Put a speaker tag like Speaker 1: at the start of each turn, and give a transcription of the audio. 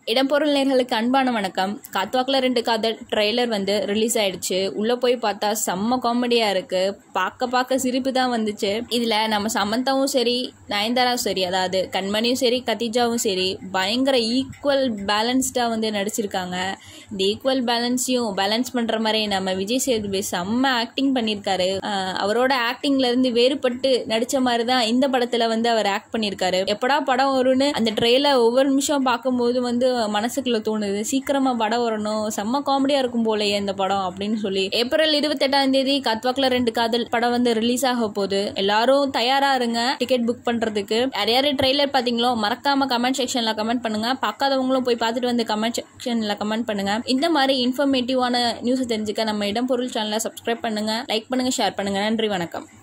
Speaker 1: இடம்பொருள் நேர்களுக்கு அன்பான வணக்கம் காத்வாக்கில் ரெண்டு காதல் ட்ரெய்லர் வந்து ரிலீஸ் ஆயிடுச்சு உள்ள போய் பார்த்தா செம்ம காமெடியா இருக்கு பார்க்க பார்க்க சிரிப்பு தான் வந்துச்சு இதுல நம்ம சமந்தாவும் சரி நயன்தாராவும் சரி அதாவது கண்மணியும் சரி கத்திஜாவும் சரி பயங்கர ஈக்குவல் பேலன்ஸ்டா வந்து நடிச்சிருக்காங்க இந்த ஈக்குவல் பேலன்ஸையும் பேலன்ஸ் பண்ற மாதிரி நம்ம விஜய் சேதுபதி செம்ம ஆக்டிங் பண்ணியிருக்காரு ஆஹ் அவரோட ஆக்டிங்ல இருந்து வேறுபட்டு நடிச்ச மாதிரி தான் இந்த படத்துல வந்து அவர் ஆக்ட் பண்ணியிருக்காரு எப்படா படம் வரும்னு அந்த ட்ரெயிலர் ஒவ்வொரு நிமிஷம் பார்க்கும்போது வந்து மனசுக்குள்ள தோணுது சீக்கிரமா படம் வரணும் செம்ம காமெடியா இருக்கும் போலயே இந்த படம் அப்படின்னு சொல்லி ஏப்ரல் இருபத்தெட்டாம் தேதி கத்வாக்ல ரெண்டு காதல் படம் வந்து ரிலீஸ் ஆக போகுது எல்லாரும் தயாரா இருங்க டிக்கெட் புக் பண்றதுக்கு யார் யாரு ட்ரெய்லர் பாத்தீங்களோ மறக்காம கமெண்ட் செக்ஷன்ல கமெண்ட் பண்ணுங்க பார்க்காதவங்களும் போய் பார்த்துட்டு வந்து கமெண்ட் செக்ஷன்ல கமெண்ட் பண்ணுங்க இந்த மாதிரி இன்ஃபர்மேட்டிவான நியூஸ் தெரிஞ்சுக்க நம்ம இடம் பொருள் சேனலை சப்ஸ்கிரைப் பண்ணுங்க லைக் பண்ணுங்க ஷேர் பண்ணுங்க நன்றி வணக்கம்